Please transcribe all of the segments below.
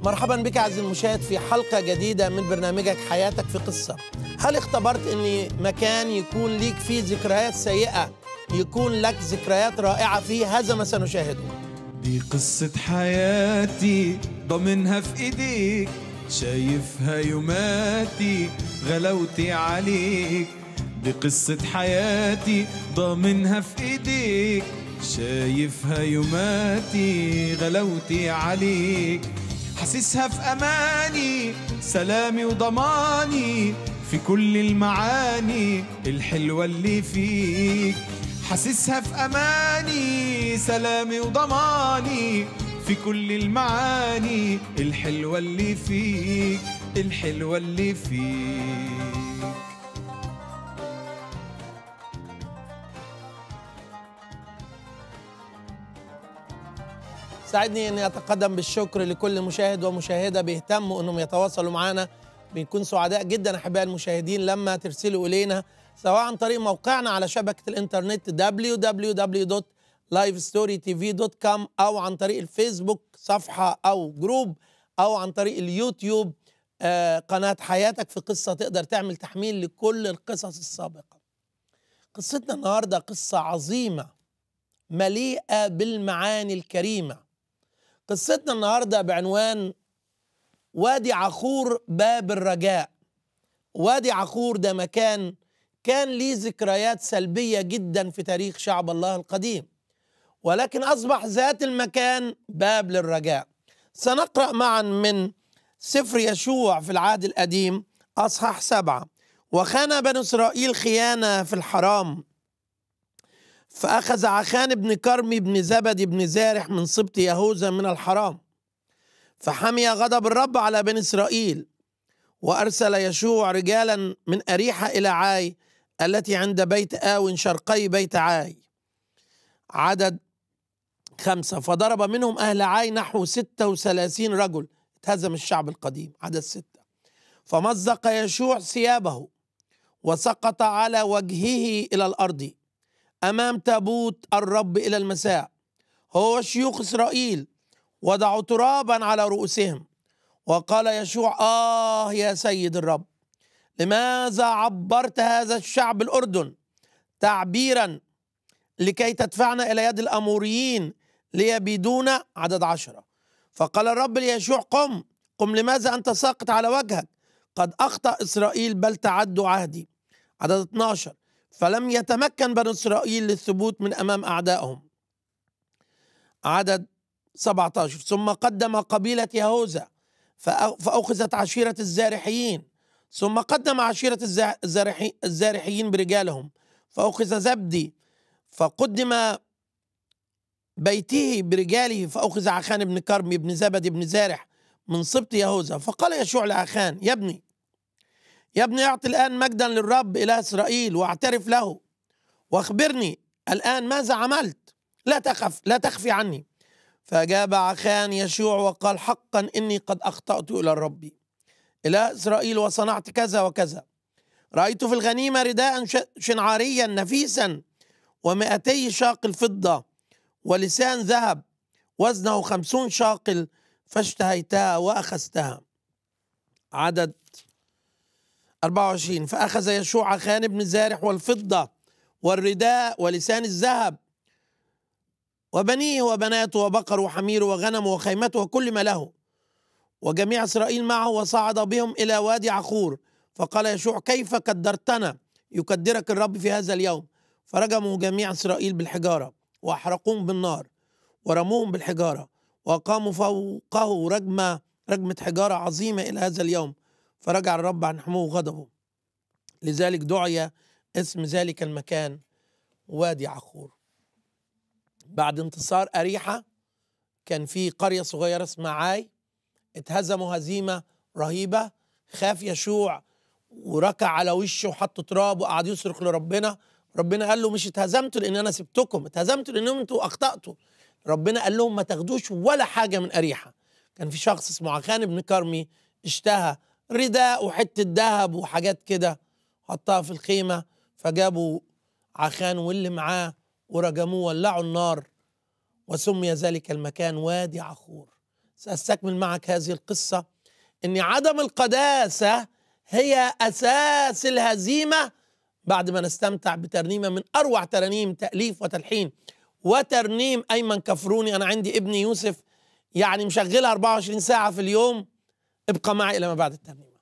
مرحبا بك عزيزي المشاهد في حلقة جديدة من برنامجك حياتك في قصة هل اختبرت ان مكان يكون ليك فيه ذكريات سيئة يكون لك ذكريات رائعة فيه هذا ما سنشاهده دي قصة حياتي ضمنها في ايديك شايفها يوماتي غلاوتي عليك دي قصة حياتي ضامنها في ايديك شايفها يوماتي غلاوتي عليك حاسسها في اماني سلامي وضماني في كل المعاني الحلوة اللي فيك حاسسها في اماني سلامي وضماني في كل المعاني الحلوة اللي فيك الحلوة اللي فيك ساعدني اني اتقدم بالشكر لكل مشاهد ومشاهده بيهتموا انهم يتواصلوا معنا بنكون سعداء جدا احبائي المشاهدين لما ترسلوا الينا سواء عن طريق موقعنا على شبكه الانترنت www.livestorytv.com او عن طريق الفيسبوك صفحه او جروب او عن طريق اليوتيوب آه قناه حياتك في قصه تقدر تعمل تحميل لكل القصص السابقه. قصتنا النهارده قصه عظيمه مليئه بالمعاني الكريمه. قصتنا النهارده بعنوان وادي عخور باب الرجاء وادي عخور ده مكان كان ليه ذكريات سلبية جدا في تاريخ شعب الله القديم ولكن أصبح ذات المكان باب للرجاء سنقرأ معا من سفر يشوع في العهد القديم أصحاح سبعة وخان بنو إسرائيل خيانة في الحرام فأخذ عخان بن كرمي بن زبد بن زارح من سبط يهوذا من الحرام فحمي غضب الرب على بني إسرائيل وأرسل يشوع رجالا من أريحة إلى عاي التي عند بيت آون شرقي بيت عاي عدد خمسة فضرب منهم أهل عاي نحو ستة وثلاثين رجل اتهزم الشعب القديم عدد ستة فمزق يشوع ثيابه وسقط على وجهه إلى الأرض أمام تابوت الرب إلى المساء هو شيوخ إسرائيل وضعوا ترابا على رؤوسهم وقال يشوع آه يا سيد الرب لماذا عبرت هذا الشعب الأردن تعبيرا لكي تدفعنا إلى يد الأموريين ليبيدون عدد عشرة فقال الرب ليشوع قم قم لماذا أنت ساقط على وجهك قد أخطأ إسرائيل بل تعدوا عهدي عدد 12 فلم يتمكن بنو إسرائيل للثبوت من أمام أعدائهم عدد 17 ثم قدم قبيلة يهوذا فأخذت عشيرة الزارحيين ثم قدم عشيرة الزارحي الزارحيين برجالهم فأخذ زبدي فقدم بيته برجاله فأخذ عخان بن كرمي بن زبد بن زارح من سبط يهوذا فقال يشوع لعخان يا ابني يا ابني اعط الآن مجدا للرب إله إسرائيل واعترف له واخبرني الآن ماذا عملت لا تخف لا تخفي عني فأجاب عخان يشوع وقال حقا إني قد أخطأت إلى الرب إلى إسرائيل وصنعت كذا وكذا رأيت في الغنيمة رداء شنعاريا نفيسا ومئتي شاقل فضة ولسان ذهب وزنه خمسون شاقل فاشتهيتها وأخذتها عدد 24 فأخذ يشوع عخان بن زارح والفضة والرداء ولسان الذهب وبنيه وبناته وبقر وحمير وغنم وخيمته وكل ما له وجميع إسرائيل معه وصعد بهم إلى وادي عخور فقال يشوع كيف قدرتنا يقدرك الرب في هذا اليوم فرجموا جميع إسرائيل بالحجارة وأحرقوهم بالنار ورموهم بالحجارة وقاموا فوقه رجمة رجمة حجارة عظيمة إلى هذا اليوم فرجع الرب عن حموه غضبه لذلك دعي اسم ذلك المكان وادي عخور بعد انتصار أريحة كان في قرية صغيرة اسمها عاي اتهزموا هزيمة رهيبة خاف يشوع وركع على وشه وحط تراب وقعد يصرخ لربنا ربنا قال له مش اتهزمتوا لان انا سبتكم اتهزمتوا لان انتوا اخطاتوا ربنا قال لهم ما تاخدوش ولا حاجه من اريحه كان في شخص اسمه عخان بن كرمي اشتهى رداء وحته ذهب وحاجات كده حطها في الخيمه فجابوا عخان واللي معاه ورجموه ولعوا النار وسمي ذلك المكان وادي عخور سأستكمل معك هذه القصة أن عدم القداسة هي أساس الهزيمة بعد ما نستمتع بترنيمة من أروع ترانيم تأليف وتلحين وترنيم أيمن كفروني أنا عندي ابني يوسف يعني مشغلها 24 ساعة في اليوم ابقى معي إلى ما بعد الترنيمة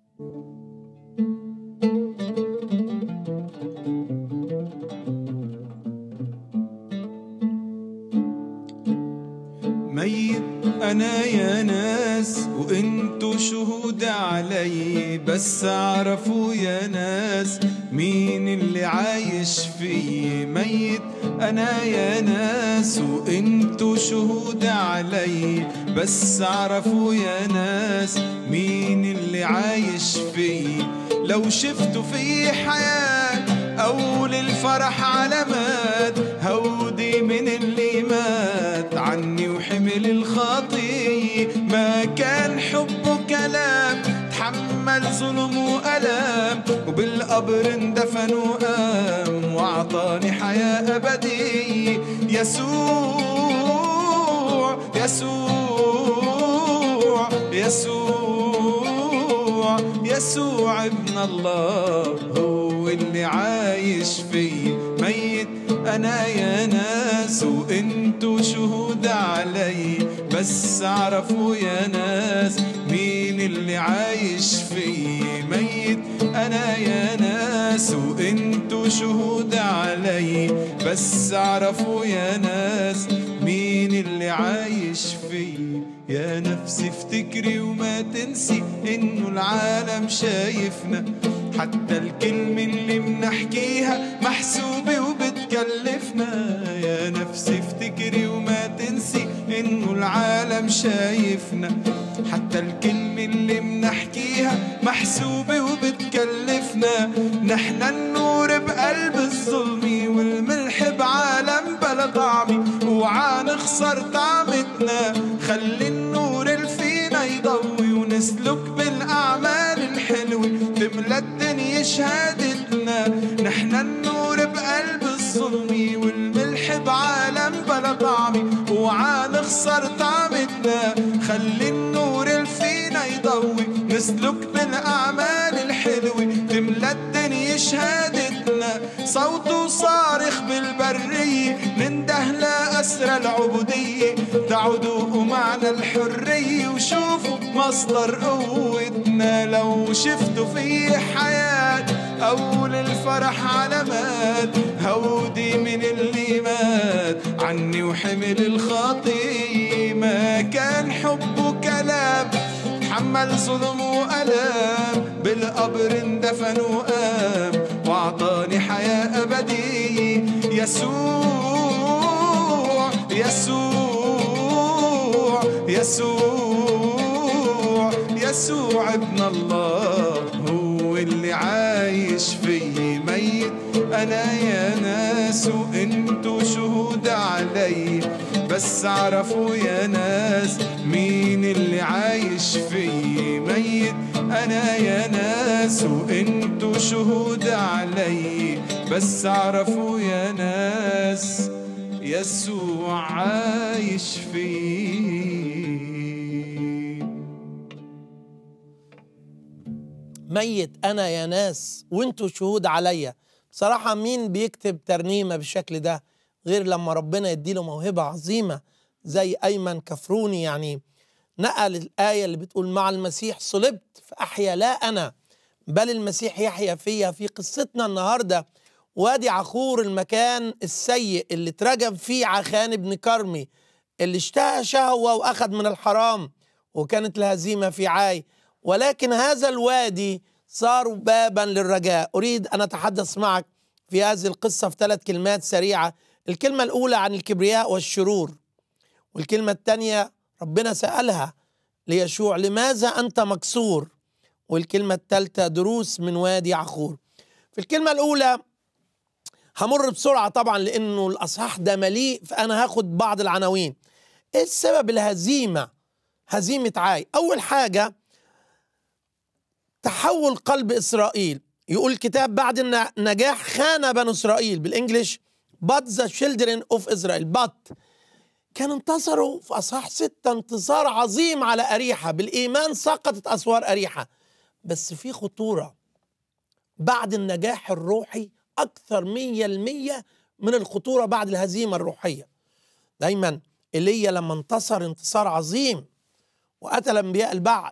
ميت انا يا ناس وانتوا شهود علي بس اعرفوا يا ناس مين اللي عايش فيي ميت انا يا ناس وانتوا شهود علي بس اعرفوا يا ناس مين اللي عايش فيي لو شفتوا في حياة او للفرح علامات هودي من اللي مات عني وحمل الخطية ما كان حبه كلام تحمل ظلم وألام وبالقبر اندفن وقام وأعطاني حياة أبدية يسوع يسوع يسوع يسوع ابن الله هو اللي عايش فيه ميت انا يا ناس وانتوا شهود علي بس اعرفوا يا ناس مين اللي عايش فيه ميت انا يا ناس وانتوا شهود علي بس اعرفوا يا ناس مين اللي عايش فيه يا نفسي افتكري وما تنسي انه العالم شايفنا حتى الكلمة اللي بنحكيها محسوبة وبتكلفنا يا نفسي افتكري وما تنسي انه العالم شايفنا حتى الكلمة اللي بنحكيها محسوبة وبتكلفنا نحن النور بقلب الظلم والملح بعالم بلا طعمي اوعى نخسر طعمتنا خلي النور اللي فينا يضوي ونسلك بالاعمال الحلوة تملى الدنيا شهادتنا نحن النور بقلب الظلم والملح بعالم بلا طعمي اوعى نخسر طعمتنا خلي النور اللي فينا يضوي نسلك بالاعمال الحلوة تملى الدنيا شهادتنا صوته صارخ بالبرية ننده لأسرى العبودية تعودوا معنا الحرية وشوفوا مصدر قوتنا لو شفتوا في حياة أو للفرح علامات هودي من اللي مات عني وحمل الخطية ما كان حبه كلام حمل ظلم وألام بالقبر اندفن وقام وأعطاني حياة أبدية يسوع يسوع يسوع يسوع ابن الله هو اللي عايش فيي ميت أنا يا ناس وانتوا شهود علي بس اعرفوا يا ناس مين اللي عايش فيي ميت انا يا ناس وانتوا شهود علي بس اعرفوا يا ناس يسوع عايش فيه ميت انا يا ناس وانتوا شهود عليا بصراحه مين بيكتب ترنيمه بالشكل ده غير لما ربنا يديله موهبه عظيمه زي ايمن كفروني يعني نقل الايه اللي بتقول مع المسيح صلبت فاحيا لا انا بل المسيح يحيا فيا في قصتنا النهارده وادي عخور المكان السيء اللي اترجم فيه عخان ابن كرمي اللي اشتهى شهوه واخذ من الحرام وكانت الهزيمه في عاي ولكن هذا الوادي صار بابا للرجاء اريد ان اتحدث معك في هذه القصه في ثلاث كلمات سريعه الكلمه الاولى عن الكبرياء والشرور والكلمه الثانيه ربنا سالها ليشوع لماذا انت مكسور والكلمه الثالثه دروس من وادي عخور في الكلمه الاولى همر بسرعه طبعا لانه الاصحاح ده مليء فانا هاخد بعض العناوين ايه السبب الهزيمه هزيمه عاي اول حاجه تحول قلب اسرائيل يقول الكتاب بعد النجاح خان بنو اسرائيل بالانجلش but the children of Israel but كان انتصروا في اصحاح ستة انتصار عظيم على اريحة بالايمان سقطت اسوار اريحة بس في خطورة بعد النجاح الروحي اكثر مية المية من الخطورة بعد الهزيمة الروحية دايما ايليا لما انتصر انتصار عظيم وقتل انبياء البعل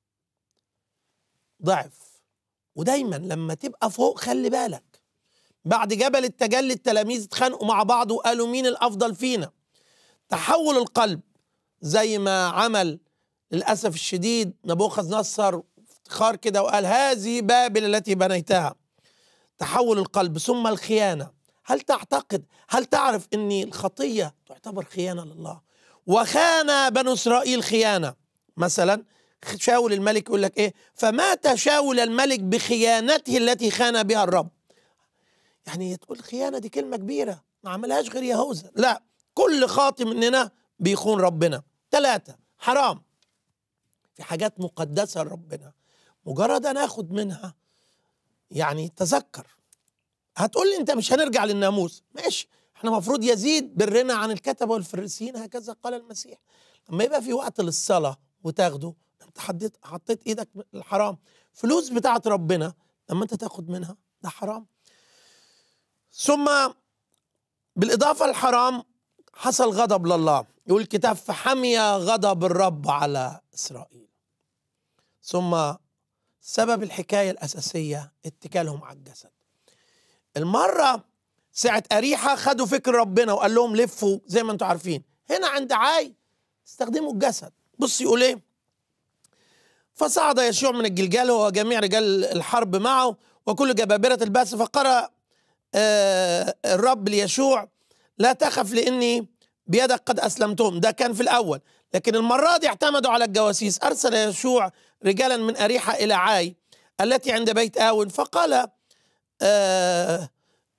ضعف ودايما لما تبقى فوق خلي بالك بعد جبل التجلي التلاميذ اتخانقوا مع بعض وقالوا مين الافضل فينا تحول القلب زي ما عمل للاسف الشديد نبوخذ نصر افتخار كده وقال هذه بابل التي بنيتها تحول القلب ثم الخيانه هل تعتقد هل تعرف ان الخطيه تعتبر خيانه لله وخان بنو اسرائيل خيانه مثلا شاول الملك يقول لك ايه فمات شاول الملك بخيانته التي خان بها الرب يعني تقول خيانه دي كلمه كبيره ما عملهاش غير يهوذا لا كل خاطئ مننا بيخون ربنا ثلاثة حرام في حاجات مقدسة لربنا مجرد أن أخد منها يعني تذكر هتقول لي أنت مش هنرجع للناموس ماشي احنا المفروض يزيد برنا عن الكتبة والفريسيين هكذا قال المسيح لما يبقى في وقت للصلاة وتاخده انت حطيت حطيت ايدك الحرام فلوس بتاعت ربنا لما انت تاخد منها ده حرام ثم بالإضافة للحرام حصل غضب لله يقول الكتاب فحمي غضب الرب على إسرائيل ثم سبب الحكاية الأساسية اتكالهم على الجسد المرة ساعة أريحة خدوا فكر ربنا وقال لهم لفوا زي ما انتم عارفين هنا عند عاي استخدموا الجسد بص يقول ايه فصعد يشوع من الجلجال هو جميع رجال الحرب معه وكل جبابرة البأس فقرأ آه الرب ليشوع لا تخف لاني بيدك قد اسلمتهم ده كان في الاول لكن المره دي اعتمدوا على الجواسيس ارسل يشوع رجالا من اريحه الى عاي التي عند بيت آون فقال آه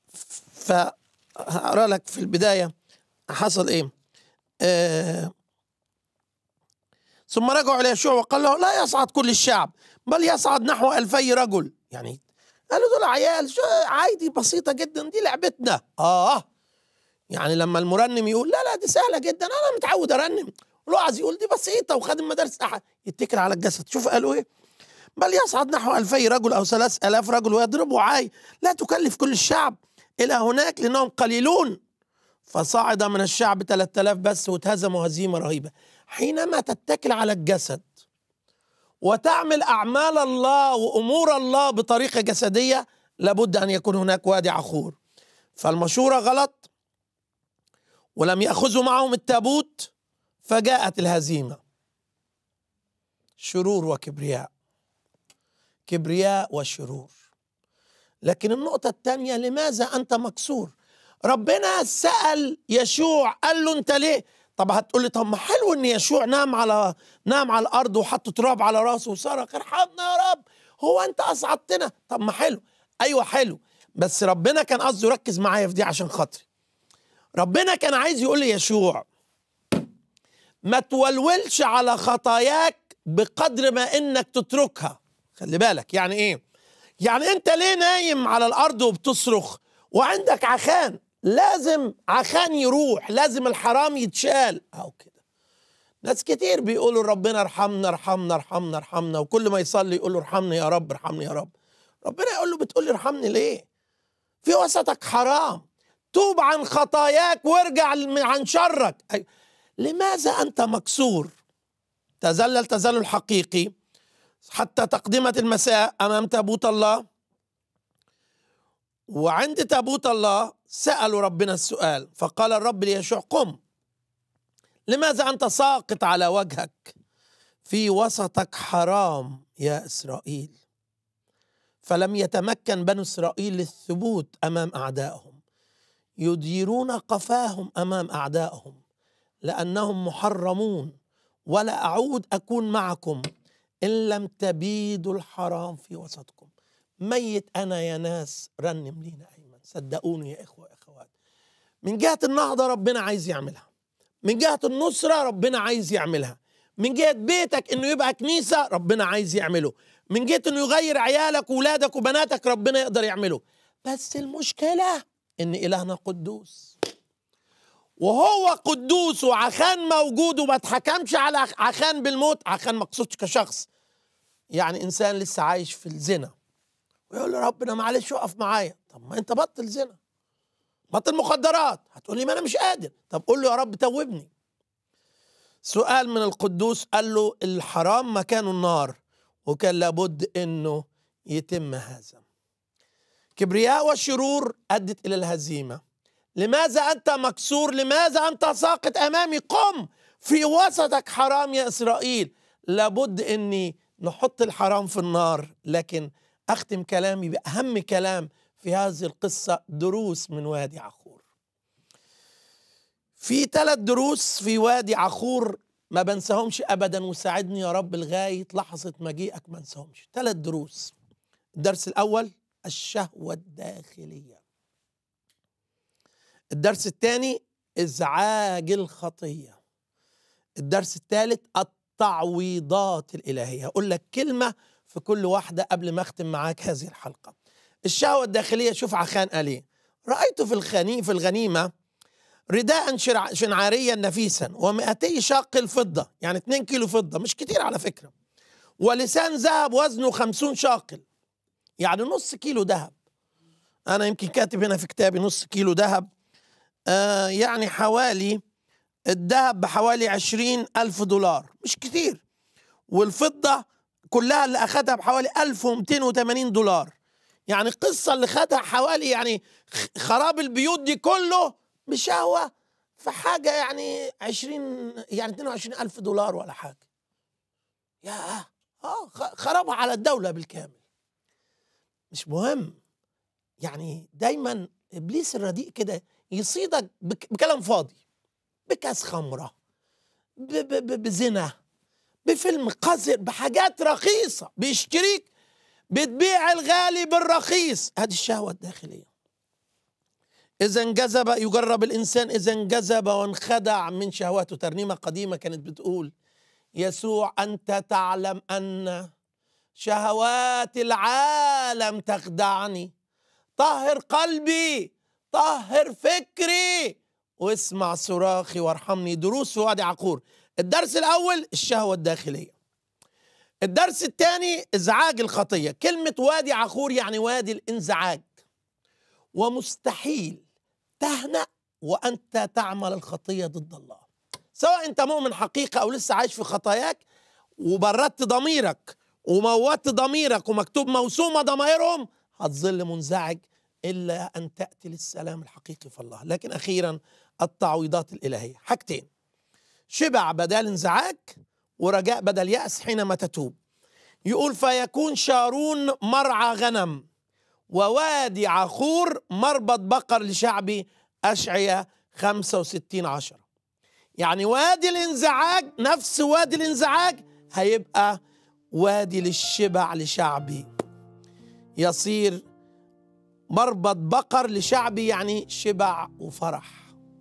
فأقرأ لك في البداية حصل إيه آه ثم رجعوا إلى يشوع وقال له لا يصعد كل الشعب بل يصعد نحو ألفي رجل يعني قالوا دول عيال عادي بسيطة جدا دي لعبتنا آه يعني لما المرنم يقول لا لا دي سهله جدا انا متعود ارنم الواعظ يقول دي بسيطه وخادم مدارس احد يتكل على الجسد شوف قالوا ايه بل يصعد نحو ألفي رجل أو ثلاث ألاف رجل ويضربوا عاي لا تكلف كل الشعب إلى هناك لأنهم قليلون فصعد من الشعب ثلاثة آلاف بس واتهزموا هزيمة رهيبة حينما تتكل على الجسد وتعمل أعمال الله وأمور الله بطريقة جسدية لابد أن يكون هناك وادي عخور فالمشورة غلط ولم يأخذوا معهم التابوت فجاءت الهزيمة شرور وكبرياء كبرياء وشرور لكن النقطة الثانية لماذا أنت مكسور ربنا سأل يشوع قال له أنت ليه طب هتقول لي طب ما حلو ان يشوع نام على نام على الارض وحط تراب على راسه وصرخ ارحمنا يا رب هو انت اصعدتنا طب ما حلو ايوه حلو بس ربنا كان قصده يركز معايا في دي عشان خاطري ربنا كان عايز يقول لي يشوع ما تولولش على خطاياك بقدر ما انك تتركها خلي بالك يعني ايه يعني انت ليه نايم على الارض وبتصرخ وعندك عخان لازم عخان يروح لازم الحرام يتشال او كده ناس كتير بيقولوا ربنا ارحمنا ارحمنا ارحمنا ارحمنا وكل ما يصلي يقول له ارحمني يا رب ارحمني يا رب ربنا يقول له بتقول لي ارحمني ليه في وسطك حرام توب عن خطاياك وارجع عن شرك أي. لماذا انت مكسور تذلل تذلل حقيقي حتى تقدمة المساء امام تابوت الله وعند تابوت الله سألوا ربنا السؤال فقال الرب ليشوع قم لماذا أنت ساقط على وجهك في وسطك حرام يا إسرائيل فلم يتمكن بنو إسرائيل للثبوت أمام أعدائهم يديرون قفاهم أمام أعدائهم لأنهم محرمون ولا أعود أكون معكم إن لم تبيدوا الحرام في وسطكم ميت أنا يا ناس رنم لينا أيمن صدقوني يا إخوة أخوات من جهة النهضة ربنا عايز يعملها من جهة النصرة ربنا عايز يعملها من جهة بيتك إنه يبقى كنيسة ربنا عايز يعمله من جهة إنه يغير عيالك وولادك وبناتك ربنا يقدر يعمله بس المشكلة إن إلهنا قدوس وهو قدوس وعخان موجود وما اتحكمش على عخان بالموت عخان مقصودش كشخص يعني انسان لسه عايش في الزنا ويقول له ربنا معلش وقف معايا طب ما انت بطل زنا بطل مخدرات هتقول لي ما انا مش قادر طب قول له يا رب توبني سؤال من القدوس قال له الحرام مكانه النار وكان لابد انه يتم هذا كبرياء والشرور ادت الى الهزيمه لماذا انت مكسور لماذا انت ساقط امامي قم في وسطك حرام يا اسرائيل لابد اني نحط الحرام في النار لكن اختم كلامي باهم كلام في هذه القصه دروس من وادي عخور في ثلاث دروس في وادي عخور ما بنساهمش ابدا وساعدني يا رب لغايه لحظه مجيئك ما انساهمش ثلاث دروس الدرس الاول الشهوه الداخليه الدرس الثاني ازعاج الخطيه الدرس الثالث التعويضات الالهيه هقول لك كلمه في كل واحده قبل ما اختم معاك هذه الحلقه الشهوه الداخليه شوف عخان قال ايه رايت في الخني في الغنيمه رداء شرع- شنعاريا نفيسا و200 شاق الفضه يعني 2 كيلو فضه مش كتير على فكره ولسان ذهب وزنه 50 شاقل يعني نص كيلو ذهب انا يمكن كاتب هنا في كتابي نص كيلو ذهب آه يعني حوالي الذهب بحوالي عشرين ألف دولار مش كتير والفضة كلها اللي أخدها بحوالي 1280 دولار يعني القصة اللي خدها حوالي يعني خ- خراب البيوت دي كله بشهوة في حاجة يعني 20 يعني 22 ألف دولار ولا حاجة يا اه خ- خربها على الدولة بالكامل مش مهم يعني دايما ابليس الرديء كده يصيدك بك بكلام فاضي بكاس خمره ب- ب- ب- بزنا بفيلم قذر بحاجات رخيصه بيشتريك بتبيع الغالي بالرخيص هذه الشهوه الداخليه اذا انجذب يجرب الانسان اذا انجذب وانخدع من شهواته ترنيمه قديمه كانت بتقول يسوع انت تعلم ان شهوات العالم تخدعني طهر قلبي طهر فكري واسمع صراخي وارحمني دروس في وادي عقور الدرس الاول الشهوه الداخليه الدرس الثاني ازعاج الخطيه كلمه وادي عقور يعني وادي الانزعاج ومستحيل تهنأ وانت تعمل الخطيه ضد الله سواء انت مؤمن حقيقه او لسه عايش في خطاياك وبردت ضميرك وموتت ضميرك ومكتوب موسومه ضمائرهم هتظل منزعج الا ان تاتي للسلام الحقيقي في الله لكن اخيرا التعويضات الالهيه حاجتين شبع بدل انزعاج ورجاء بدل ياس حينما تتوب يقول فيكون شارون مرعى غنم ووادي عخور مربط بقر لشعبي أشعية 65 عشرة يعني وادي الانزعاج نفس وادي الانزعاج هيبقى وادي للشبع لشعبي يصير مربط بقر لشعبي يعني شبع وفرح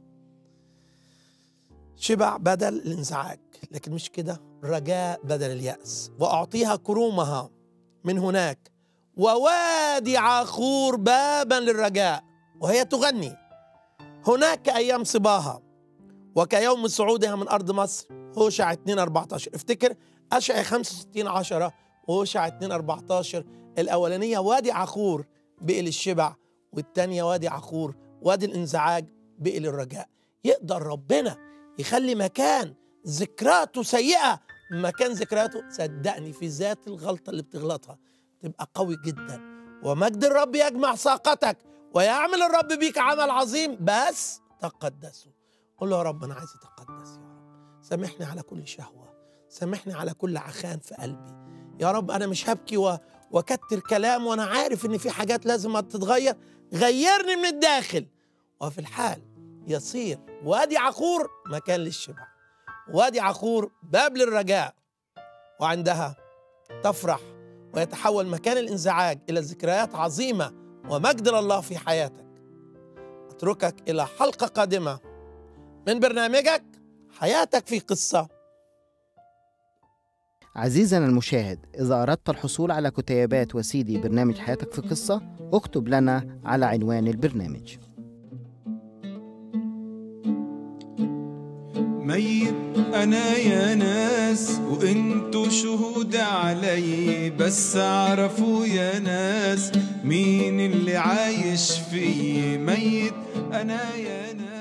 شبع بدل الانزعاج لكن مش كده رجاء بدل اليأس وأعطيها كرومها من هناك ووادي عاخور بابا للرجاء وهي تغني هناك أيام صباها وكيوم صعودها من أرض مصر هوشع 2 14 افتكر أشعي 65 10 وهوشع 2 14 الأولانية وادي عخور بقل الشبع والتانية وادي عخور وادي الانزعاج بقل الرجاء يقدر ربنا يخلي مكان ذكراته سيئة مكان ذكراته صدقني في ذات الغلطة اللي بتغلطها تبقى قوي جدا ومجد الرب يجمع ساقتك ويعمل الرب بيك عمل عظيم بس تقدسوا قل له يا رب أنا عايز أتقدس يا رب سامحني على كل شهوة سامحني على كل عخان في قلبي يا رب أنا مش هبكي و... وكتر كلام وأنا عارف إن في حاجات لازم تتغير غيرني من الداخل وفي الحال يصير وادي عخور مكان للشبع وادي عخور باب للرجاء وعندها تفرح ويتحول مكان الانزعاج الى ذكريات عظيمه ومجد لله في حياتك اتركك الى حلقه قادمه من برنامجك حياتك في قصه عزيزنا المشاهد إذا أردت الحصول على كتيبات وسيدي برنامج حياتك في قصة اكتب لنا على عنوان البرنامج ميت انا يا ناس وانتوا شهود علي بس اعرفوا يا ناس مين اللي عايش في ميت انا يا ناس